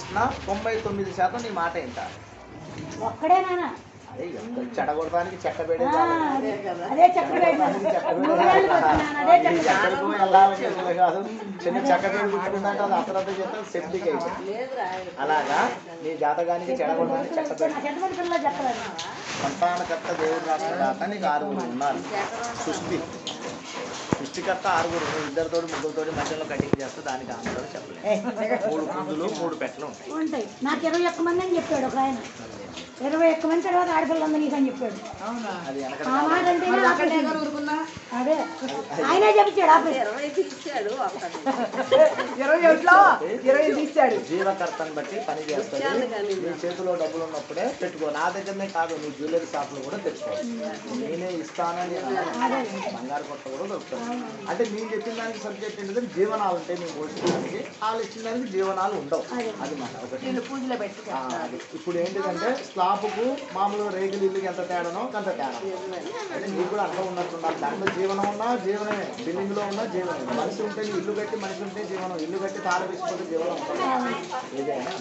నా తొంభై తొమ్మిది శాతం నీ మాట ఎంత ఒక్కడే నాన్న అదే ఎంత చెడగొడడానికి చెక్క పెడే ఆ, అదే అదే చక్కెర నూరేళ్ళు కొట్టినాను అదే చక్కెర కాదు చిన్న చెక్క పేరు గుర్తుందంటే అది అసలు చేస్తే సెప్టిక్ అయిపోయింది అలాగా నీ జాతకానికి చెడగొడడానికి చెక్క పేరు ఎంతమంది పిల్లలు చెప్పలేదు సంతానకర్త దేవుడు రాసిన దాకా నీకు ఆరుగురు ఉన్నారు సృష్టి సృష్టికర్త ఆరుగురు నువ్వు ఇద్దరితోటి ముగ్గురితోటి మధ్యలో కటింగ్ చేస్తే దానికి ఆన్సర్ చెప్పలేదు మూడు కుందులు మూడు పెట్టలు ఉంటాయి ఉంటాయి నాకు ఇరవై ఒక్క మంది అని చెప్పాడు ఒక ఆయన ఇరవై ఒక్క మంది తర్వాత ఆడపిల్ల ఉంది నీకు అని చెప్పాడు అది వెనక ఆ మాట అంటే అదే ఆయనే చెప్పించాడు ఆపేసి ఇరవై ఒకటిలో ఇరవై తీశాడు జీవకర్తని బట్టి పని చేస్తుంది నీ చేతిలో డబ్బులు ఉన్నప్పుడే పెట్టుకో నా దగ్గరనే కాదు నీ జ్యువెలరీ షాప్లో కూడా తెచ్చుకో నేనే ఇస్తానని అనను. బంగారు కొట్ట కూడా దొరుకుతుంది అంటే నేను చెప్పిన దానికి సబ్జెక్ట్ ఏంటంటే జీవనాలు ఉంటాయి మేము పోషించడానికి వాళ్ళు ఇచ్చిన దానికి జీవనాలు ఉండవు అది మాట ఒకటి పూజలో పెట్టి ఆ, అది. ఇప్పుడు ఏంటిదంటే స్లాబ్కు మామూలుగా రేగులు ఇల్లుకి ఎంత తేడానో అంత తేడా అంటే నీకు కూడా అర్థం ఉన్నట్టు ఉండాలి దాంట్లో జీవనం ఉన్నా జీవనమే బిల్డింగ్ లో ఉన్నా జీవనమే మనిషి ఉంటే నీ ఇల్లు కట్టి మనిషి ఉంటే జీవనం ఇల్లు కట్టి తాళ వేసిపోతే జీవనం ఉంటుంది ఏదైనా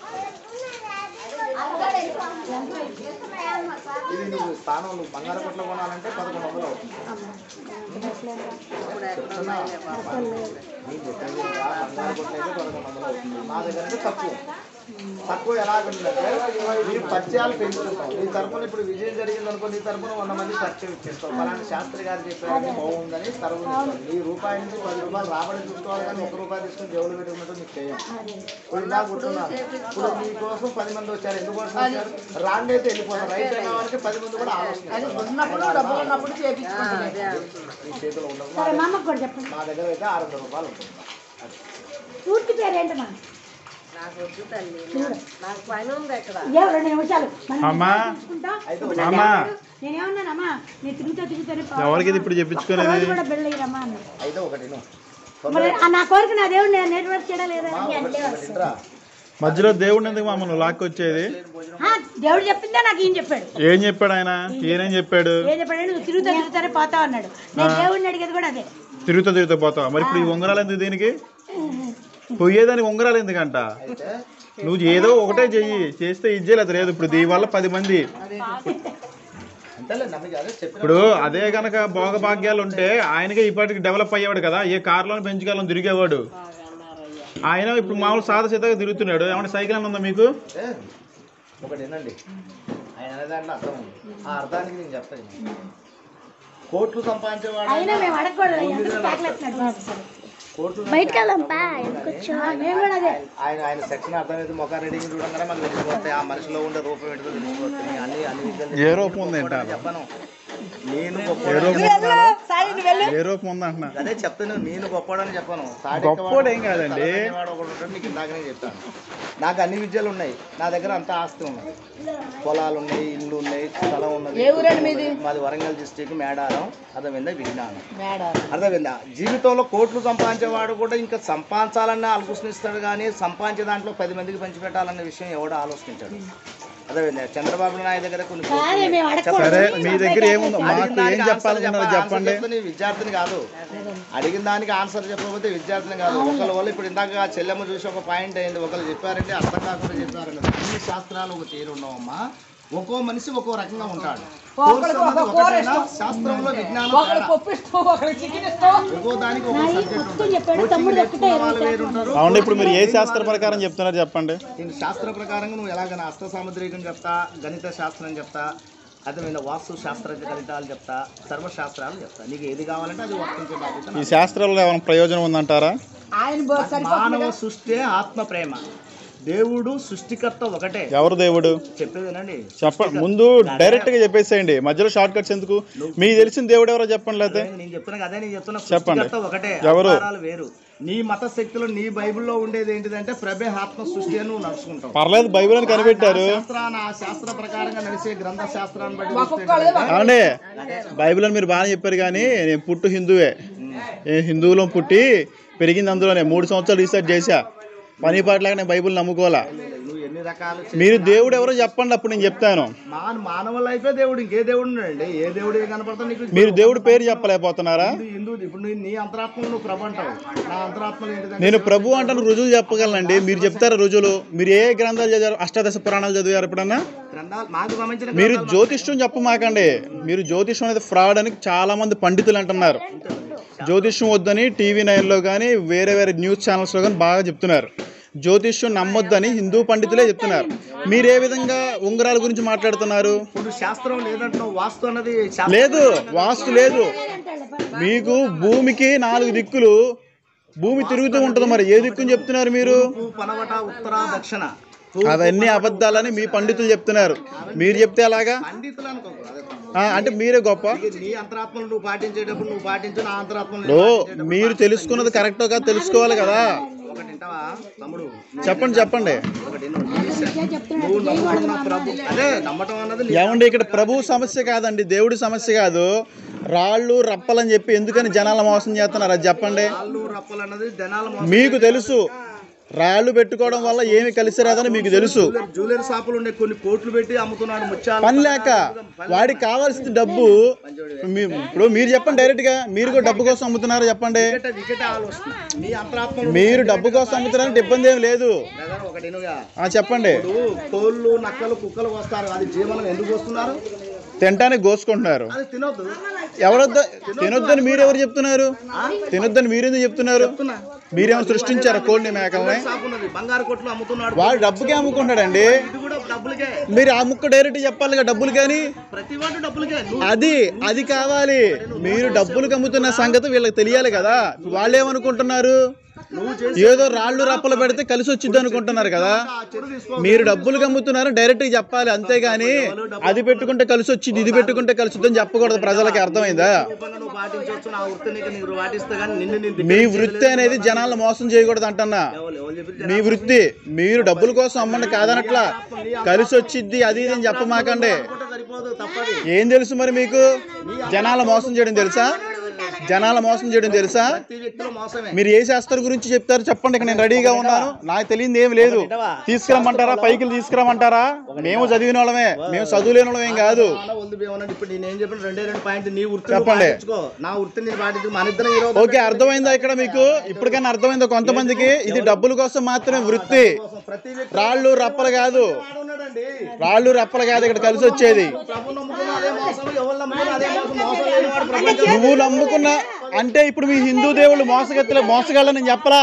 ఇది నువ్వు స్థానం నువ్వు బంగారు కొట్లో కొనాలంటే పదకొండు వందలు అవుతుంది చెప్తున్నా నీ చెప్పేది ఆ బంగారు కొట్లు అయితే పదకొండు వందలు అవుతుంది మా దగ్గర అయితే తక్కువ తక్కువ ఎలా ఉంటుందంటే మీరు పరిచయాలు పెంచుకుంటాం నీ తరపున ఇప్పుడు విజయం జరిగింది అనుకో నీ తరపున వంద మంది పరిచయం ఇచ్చేస్తాం ఫలానా శాస్త్రి గారు చెప్పారు బాగుందని తరపున ఇస్తాం. నీ రూపాయి నుంచి పది రూపాయలు రాబడి చూసుకోవాలి కానీ ఒక రూపాయి తీసుకుని జేబులు పెట్టుకున్నట్టు నీకు చేయం ఇప్పుడు ఇలా కూర్చున్నాను ఇప్పుడు నీ కోసం పది మంది వచ్చారు ఎందుకోసం వచ్చారు రాండి అయితే వెళ్ళిపోతారు రైట్ అయిన వాళ్ళకి పది మంది కూడా ఆలోచన ఉన్నప్పుడు డబ్బులు ఉన్నప్పుడు చేపించుకుంటుంది ఈ చేతిలో ఉండదు సరే మా అమ్మకు కూడా చెప్పండి మా దగ్గర అయితే ఆరు వందల రూపాయలు ఉంటుంది అది. పూర్తి పేరు ఏంటమ్మా నాకు వద్దు తల్లి నాకు పని ఉంది అక్కడ ఏ రెండు నిమిషాలు మనం అమ్మా. చూసుకుంటాం. అయితే ఇప్పుడు అమ్మా. నేనేమన్నానమ్మా నేను తిరుగుతా తిరుగుతానే ఎవరికి ఇది ఇప్పుడు చెప్పించుకునేది? ఒక్క రోజు కూడా బిళ్ళ ఇరమ్మా అన్నాడు అయితే ఒకటి నువ్వు మరి ఆ నా కోరిక నా దేవుడు నేను నెట్వర్క్ చేయడం లేదా ఇంట్రా మధ్యలో దేవుడిని ఎందుకు మమ్మల్ని లాక్కొచ్చేది ఆ, దేవుడు చెప్పిందే నాకు ఈయన చెప్పాడు ఏం చెప్పాడు ఆయన ఈయనేం చెప్పాడు ఏం చెప్పాడు నువ్వు తిరుగుతా తిరుగుతానే పోతావు అన్నాడు నేను దేవుడిని అడిగేది కూడా అదే తిరుగుతూ తిరుగుతూ పోతావు మరి ఇప్పుడు ఈ ఉంగరాలు ఎందుకు దీనికి పోయేదానికి ఉంగరాలు ఎందుకంట అయితే నువ్వు ఏదో ఒకటే చెయ్యి చేస్తే ఇది చేయలేదు లేదు ఇప్పుడు దీని వల్ల పది మంది అంతేలే నమ్మకి అదే చెప్పిన ఇప్పుడు అదే గనక భోగభాగ్యాలు ఉంటే ఆయనకే ఇప్పటికి డెవలప్ అయ్యేవాడు కదా ఏ కార్లో పెంచుకెళ్ళని తిరిగేవాడు ఆయన ఇప్పుడు మామూలు సాదా సీతగా తిరుగుతున్నాడు ఏమంటే సైకిల్ అని ఉందా మీకు అంటే ఒకటి వినండి ఆయన అనే దాంట్లో అర్థం ఉంది ఆ అర్థానికి నేను చెప్తాను కోట్లు సంపాదించేవాడు అయినా మేము అడగకూడదు ఎంత తాకలేస్తున్నాడు కోట్లు బయటకు వెళ్దాంపా మేము కూడా అదే ఆయన ఆయన సెక్షన్ అర్థమైతే ముఖ రెడీగా చూడంగానే మనకు తెలిసిపోతాయి ఆ మనిషిలో ఉండే రూపం ఏంటో తెలిసిపోతాయి అన్ని అన్ని విషయాలు ఏ రూపం ఉంది గొప్పవాడని అంటారు? చెప్పను నేను ఏ గొప్పవాడని రూపం చెప్పను. ఏ రూపం ఉంది అంటున్నా అదే చెప్తాను నేను గొప్పవాడని చెప్పను గొప్పోడు ఏం కాదండి. వాడు ఒకడు ఉంటాడు నీకు ఇందాకనే చెప్పాను నాకు అన్ని విద్యలు ఉన్నాయి నా దగ్గర అంత ఆస్తి ఉన్నాయి పొలాలు ఉన్నాయి ఇల్లు ఉన్నాయి స్థలం ఉన్నది ఏ ఊరండి మీది? మాది వరంగల్ డిస్టిక్ మేడారం అర్థమైందా విజ్ఞానం మేడం అర్థమైందా జీవితంలో కోట్లు సంపాదించేవాడు కూడా ఇంకా సంపాదించాలన్న ఆలోచనిస్తాడు కానీ సంపాదించే దాంట్లో పది మందికి పంచిపెట్టాలన్న విషయం ఎవడో ఆలోచించాడు అర్థమైందా చంద్రబాబు నాయుడు దగ్గర కొన్ని కోట్లు కాదే ఉన్నాయి. మేము అడగకూడదు సరే మీ దగ్గర ఏముందో అడిగిన మాకు ఏం దానికి ఆన్సర్ చెప్పాలనుకున్నారు చెప్పాలి. చెప్పండి ఆన్సర్ చెప్తే నీ విద్యార్థిని కాదు అడిగిన దానికి ఆన్సర్ చెప్పకపోతే విద్యార్థిని కాదు ఒకళ్ళ వల్ల ఇప్పుడు ఇందాక ఆ చెల్లెమ్మ చూసి ఒక పాయింట్ అయింది ఒకళ్ళు చెప్పారంటే అర్థం కాకుండా చెప్పారండి అన్ని శాస్త్రాలు ఒక తీరు ఉండవమ్మా ఒక్కో మనిషి ఒక్కో రకంగా ఉంటాడు ఒకరికి కోర్సు ఒక అన్నది కూర ఒకటైనా ఇష్టం. శాస్త్రంలో విజ్ఞానం ఒకరికి తేడా. పప్పు ఇష్టం ఒకరికి చికెన్ ఇష్టం ఒక్కో దానికి ఒక్కో నాయి సబ్జెక్ట్ మొత్తం ఉంటుంది చెప్పాడు, కోచింగ్ తమ్ముడు నేర్చుకున్న ఒక్కటే వాళ్ళు ఇరవై వేరు ఉంటారు. అవును ఇప్పుడు మీరు ఏ శాస్త్ర ప్రకారం చెప్తున్నారు చెప్పండి నేను శాస్త్ర ప్రకారంగా నువ్వు ఎలాగైనా హస్త సాముద్రికం చెప్తా గణిత శాస్త్రం చెప్తా అర్థమైన వాస్తు శాస్త్ర గణితాలు చెప్తా సర్వశాస్త్రాలు చెప్తా నీకు ఏది కావాలంటే అది వర్తించే బాధ్యత ఈ నాది. శాస్త్రాల్లో ఏమైనా ప్రయోజనం ఉందంటారా ఆయన బో- సరిపోతుంది మానవ సృష్టి ఆత్మ ప్రేమ దేవుడు సృష్టికర్త ఒకటే ఎవరు దేవుడు చెప్పేదేనండి చెప్పండి ముందు డైరెక్ట్ గా చెప్పేసేయండి మధ్యలో షార్ట్ కట్స్ ఎందుకు మీకు తెలిసిన దేవుడు ఎవరో చెప్పండి లేకపోతే నేను చెప్తున్నా అదే నేను చెప్తున్నా చెప్పండి. సృష్టికర్త ఒకటే ఎవరు? అవతారాలు వేరు నీ మత శక్తులు నీ బైబిల్లో ఉండేది ఏంటిదంటే ప్రభే ఆత్మ సృష్టి అని నువ్వు నడుచుకుంటావు పర్లేదు బైబిల్ అని కనిపెట్టారు నా శాస్త్రాన్ని ఆ శాస్త్ర ప్రకారంగా నడిచే గ్రంథ శాస్త్రాన్ని బట్టి ఒక్కొక్కళ్ళది చూస్తే అవునండి బైబిల్ అని మీరు బాగానే చెప్పారు కానీ నేను పుట్టు హిందువే నేను హిందువులో పుట్టి పెరిగింది అందులోనే మూడు సంవత్సరాలు రీసెర్చ్ చేశా పని పాటలాగా నేను బైబిల్ నమ్ముకోవాలా నువ్వు ఎన్ని రకాలు మీరు దేవుడు ఎవరో చెప్పండి అప్పుడు నేను చెప్తాను మాన మానవ లైఫే దేవుడు ఇంకే దేవుడు ఉన్నాడండి ఏ దేవుడు ఏ కనపడతా నీకు మీరు దేవుడి పేరు చెప్పలేకపోతున్నారా హిందూ హిందూ ఇప్పుడు నీ- నీ అంతరాత్మలో నువ్వు ప్రభు అంటావు నా అంతరాత్మలో ఏంటిదంటే నేను ప్రభు అంటాను రుజువులు చెప్పగలనండి మీరు చెప్తారా రుజువులు మీరు ఏ గ్రంథాలు చదివారు అష్టాదశ పురాణాలు చదివారు ఎప్పుడన్నా గ్రంథాలు మాకు సంబంధించిన మీరు గ్రంథాలు జ్యోతిష్యం చెప్పమాకండి మీరు జ్యోతిష్యం అనేది ఫ్రాడ్ అని చాలా మంది పండితులు అంటున్నారు జ్యోతిష్యం వద్దని టీవీ నైన్లో కానీ వేరే వేరే న్యూస్ ఛానల్స్లో కానీ బాగా చెప్తున్నారు జ్యోతిష్యం నమ్మొద్దని హిందూ పండితులే చెప్తున్నారు మీరు ఏ విధంగా ఉంగరాల గురించి మాట్లాడుతున్నారు ఇప్పుడు శాస్త్రం లేదంటున్నావు వాస్తు అన్నది శాస్త్రం లేదు వాస్తు లేదు మీకు భూమికి నాలుగు దిక్కులు భూమి తిరుగుతూ ఉంటుంది మరి ఏ దిక్కుని చెప్తున్నారు మీరు తూర్పు, పనవట ఉత్తర దక్షిణ అవన్నీ అబద్ధాలని మీ పండితులు చెప్తున్నారు మీరు చెప్తే అలాగా పండితులు అనుకో అదే. ఆ, అంటే మీరే గొప్ప ఇది నీ అంతరాత్మను నువ్వు పాటించేటప్పుడు నువ్వు పాటించు నా అంతరాత్మను ఓ మీరు తెలుసుకున్నది కరెక్టో కాదు తెలుసుకోవాలి కదా ఒకటి వింటావా తమ్ముడు చెప్పండి చెప్పండి ఒకటి విను. నువ్వు నమ్ముకున్న ప్రభు అదే నమ్మటం అన్నది నీ- ఏమండి ఇక్కడ ప్రభు సమస్య కాదండి దేవుడి సమస్య కాదు రాళ్ళు రప్పలని చెప్పి ఎందుకని జనాల మోసం చేస్తున్నారు అది చెప్పండి కాళ్ళు రప్పలు అన్నది జనాల మోసం మీకు తెలుసు రాళ్ళు పెట్టుకోవడం వల్ల ఏమి కలిసి రాదని మీకు తెలుసు జ్యువెలరీ షాపులు ఉండే కొన్ని కోట్లు పెట్టి అమ్ముతున్నాడు ముత్యాలు పని లేక వాడికి కావాల్సిన డబ్బు మీ- ఇప్పుడు మీరు చెప్పండి డైరెక్ట్ గా మీరు కూడా డబ్బు కోసం అమ్ముతున్నారు చెప్పండి వికెట్ వికెట్ ఆలు వస్తుంది నీ అంతరాత్మలు మీరు డబ్బు కోసం అమ్ముతున్నారంటే ఇబ్బంది ఏం లేదు బ్రదర్ ఒకటి వినుగా. ఆ చెప్పండి ఇప్పుడు కోళ్ళు నక్కలు కుక్కలు వస్తారు అది జీవనం ఎందుకు వస్తున్నారు తినటానికి కోసుకుంటున్నారు అది తినొద్దు ఎవరొద్ద తినొద్దని మీరెవరు చెప్తున్నారు తినొద్దని మీరెందుకు చెప్తున్నారు చెప్తున్నా మీరేమో సృష్టించారా కోడిని మేకల్ని షాప్ ఉన్నది బంగారు కొట్లు అమ్ముతున్నాడు వాడు డబ్బుకే అమ్ముకుంటాడండి ఇది కూడా డబ్బులకే మీరు ఆ ముక్క డైరెక్ట్ చెప్పాలిగా డబ్బులు కానీ ప్రతి వాడు డబ్బులకే నువ్వు అది అది కావాలి మీరు డబ్బులకు అమ్ముతున్న సంగతి వీళ్ళకి తెలియాలి కదా వాళ్ళు ఏమనుకుంటున్నారు నువ్వు చేసి ఏదో రాళ్ళు రప్పలు పెడితే కలిసి వచ్చింది అనుకుంటున్నారు కదా ఆ చెడు తీసుకో మీరు డబ్బులు అమ్ముతున్నారు డైరెక్ట్ గా చెప్పాలి అంతేగాని అది పెట్టుకుంటే కలిసి వచ్చింది ఇది పెట్టుకుంటే కలిసి వచ్చిందని చెప్పకూడదు ప్రజలకి అర్థమైందా రూపంగా నువ్వు పాటించవచ్చు నా వృత్తి నీకు నీకు పాటిస్తే కానీ నిన్ను నేను మీ వృత్తి అనేది జనాలను మోసం చేయకూడదు అంటున్నా ఎవరు ఎవరు చెప్పి మీ వృత్తి మీరు డబ్బుల కోసం అమ్మండి కాదనట్లా కలిసి వచ్చిద్ది అది ఇది అని చెప్పమాకండి అనుకుంటే సరిపోదు తప్పది ఏం తెలుసు మరి మీకు జనాల మోసం చేయడం తెలుసా జనాల మోసం చేయడం తెలుసా ప్రతి వ్యక్తిలో మోసమే మీరు ఏ శాస్త్రం గురించి చెప్తారు చెప్పండి ఇక్కడ నేను రెడీగా ఉన్నాను నాకు తెలియదు ఏం లేదు తీసుకురమ్మంటారా పైకి తీసుకురమ్మంటారా మేము చదివిన వాళ్ళమే మేము చదువులేని వాళ్ళం ఏం కాదు చాలా ఉంది ఏమన్నా ఇప్పుడు నేను ఏం చెప్పిన రెండే రెండు పాయింట్ నీ వృత్తి నువ్వు చెప్పండి. పాటించుకో నా వృత్తిని నేను పాటించు మన ఇద్దరం ఈ రోజు ఓకే అర్థమైందా ఇక్కడ మీకు ఇప్పటికైనా అర్థమైందా కొంతమందికి ఇది డబ్బుల కోసం మాత్రమే వృత్తి కోసం ప్రతి వ్యక్తి రాళ్ళు రప్పలు కాదు వాడు ఉన్నాడండి రాళ్ళు రప్పలు కాదు ఇక్కడ కలిసి వచ్చేది ప్రభు నమ్ముకున్న అదే మోసం ఎవరు నమ్ముకున్న అదే మోసం మోసం లేని వాడు ప్రపంచం నువ్వు నమ్ముకున్న అంటే ఇప్పుడు మీ హిందూ దేవుళ్ళు మోసగత్తెలు మోసగాళ్ళని నేను చెప్పలా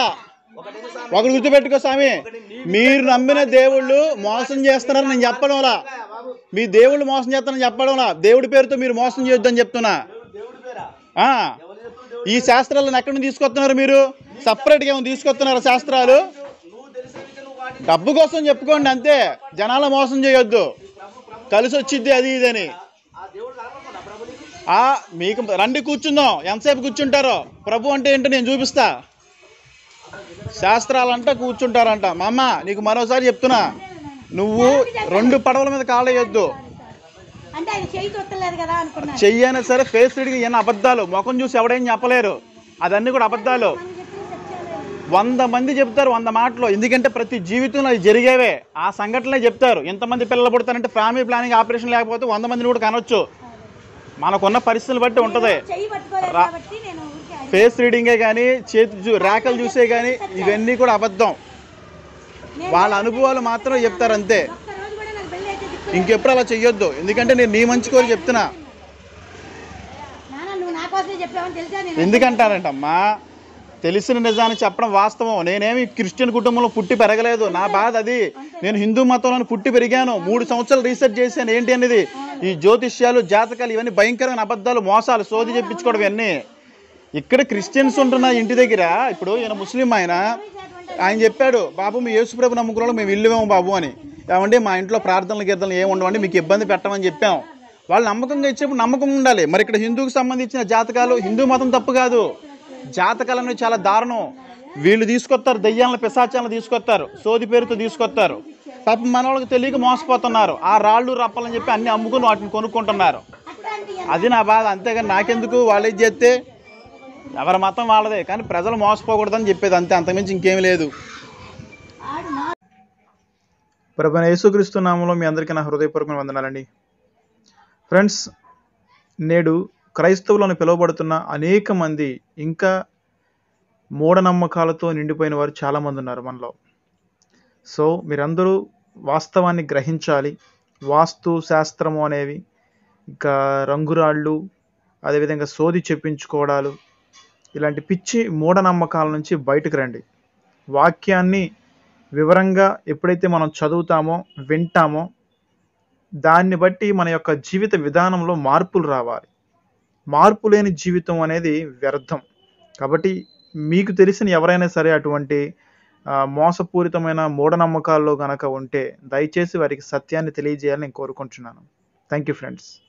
ఒకటి గుర్తుపెట్టుకో స్వామి మీరు నమ్మిన దేవుళ్ళు మోసం చేస్తున్నారని నేను చెప్పడం అలా మీ దేవుళ్ళు మోసం చేస్తారని చెప్పడం అలా దేవుడి పేరుతో మీరు మోసం చేయొద్దని చెప్తున్నా ఆ, ఈ శాస్త్రాలను ఎక్కడి నుంచి తీసుకొస్తున్నారు మీరు సపరేట్గా ఏమైనా తీసుకొస్తున్నారు శాస్త్రాలు డబ్బు కోసం చెప్పుకోండి అంతే జనాల మోసం చేయొద్దు కలిసి వచ్చిద్ది అది ఇదని ఆ మీకు రండి కూర్చుందాం ఎంతసేపు కూర్చుంటారో ప్రభు అంటే ఏంటో నేను చూపిస్తా శాస్త్రాలంట కూర్చుంటారంట మా అమ్మ నీకు మరోసారి చెప్తున్నా నువ్వు రెండు పడవల మీద కాలేయొద్దు అంటే ఆయన చేయి తొత్తలేదు కదా అనుకున్నాను చెయ్యైనా సరే ఫేస్ రీడ్గా ఈయన అబద్ధాలు ముఖం చూసి ఎవడేం చెప్పలేరు అదన్నీ కూడా అబద్ధాలు వంద మంది చెప్తారు వంద మాటలు ఎందుకంటే ప్రతి జీవితంలో అవి జరిగేవే ఆ సంఘటనలే చెప్తారు ఎంతమంది పిల్లలు పుడతారంటే ఫ్యామిలీ ప్లానింగ్ ఆపరేషన్ లేకపోతే వంద మందిని కూడా కనొచ్చు మనకున్న పరిస్థితులు బట్టి ఉంటుంది చెయ్యి పట్టుకోలేదు రా- కాబట్టి నేను ఊరికే అడిగాను. ఫేస్ రీడింగే కానీ చేతి చూ- రేఖలు చూసే కానీ ఇవన్నీ కూడా అబద్ధం నేను వాళ్ళ అనుభవాలు మాత్రం చెప్తారు అంతే ఒక్క రోజు కూడా నాకు పెళ్ళి అయితే దిక్కు ఇంకెప్పుడు అలా చెయ్యొద్దు ఎందుకంటే నేను నీ మంచి కోరి చెప్తున్నా నాన్న నువ్వు నా కోసమే చెప్పావని తెలుసా నేను ఎందుకంటారంటమ్మా తెలిసిన నిజాన్ని చెప్పడం వాస్తవం నేనేమి క్రిస్టియన్ కుటుంబంలో పుట్టి పెరగలేదు నా బాధ అది నేను హిందూ మతంలో పుట్టి పెరిగాను మూడు సంవత్సరాలు రీసెర్చ్ చేశాను ఏంటి అనేది ఈ జ్యోతిష్యాలు జాతకాలు ఇవన్నీ భయంకరమైన అబద్ధాలు మోసాలు సోది చెప్పించుకోవడం ఇవన్నీ ఇక్కడ క్రిస్టియన్స్ ఉంటున్న ఇంటి దగ్గర ఇప్పుడు ఈయన ముస్లిం ఆయన ఆయన చెప్పాడు బాబు మీ యేసుప్రభు నమ్ముకున్న వాళ్ళు మేము ఇల్లువేమో బాబు అని ఏమంటే మా ఇంట్లో ప్రార్థనలు గీర్థనలు ఏమి ఉండవండి మీకు ఇబ్బంది పెట్టమని చెప్పాం వాళ్ళు నమ్మకంగా ఇచ్చేప్పుడు నమ్మకం ఉండాలి మరి ఇక్కడ హిందూకి సంబంధించిన జాతకాలు హిందూ మతం తప్పు కాదు జాతకాలు అనేవి చాలా దారుణం వీళ్ళు తీసుకొస్తారు దయ్యాలను పిశాచాలను తీసుకొస్తారు సోది పేరుతో తీసుకొస్తారు పాపం మన వాళ్ళకి తెలియక మోసపోతున్నారు ఆ రాళ్ళు రప్పలని చెప్పి అన్ని అమ్ముకుని వాటిని కొనుక్కుంటున్నారు అట్లాంటి అది నా బాధ అంతేగాని నాకెందుకు వాళ్ళు ఇది చేస్తే ఎవరి మతం వాళ్ళదే కానీ ప్రజలు మోసపోకూడదని చెప్పేది అంతే అంతకుమించి ఇంకేమీ లేదు ఆడు నా ప్రభు యేసుక్రీస్తు నామంలో మీ అందరికీ నా హృదయపూర్వక వందనాలండి ఫ్రెండ్స్ నేడు క్రైస్తవులను పిలువబడుతున్న అనేక మంది ఇంకా మూఢనమ్మకాలతో నిండిపోయిన వారు చాలామంది ఉన్నారు మనలో సో మీరందరూ వాస్తవాన్ని గ్రహించాలి వాస్తు శాస్త్రము అనేవి ఇంకా రంగురాళ్ళు అదేవిధంగా సోది చెప్పించుకోవడాలు ఇలాంటి పిచ్చి మూఢనమ్మకాల నుంచి బయటకు రండి వాక్యాన్ని వివరంగా ఎప్పుడైతే మనం చదువుతామో వింటామో దాన్ని బట్టి మన యొక్క జీవిత విధానంలో మార్పులు రావాలి మార్పు లేని జీవితం అనేది వ్యర్థం కాబట్టి మీకు తెలిసిన ఎవరైనా సరే అటువంటి ఆ, మోసపూరితమైన మూఢనమ్మకాల్లో గనక ఉంటే దయచేసి వారికి సత్యాన్ని తెలియజేయాలని నేను కోరుకుంటున్నాను థ్యాంక్ యూ ఫ్రెండ్స్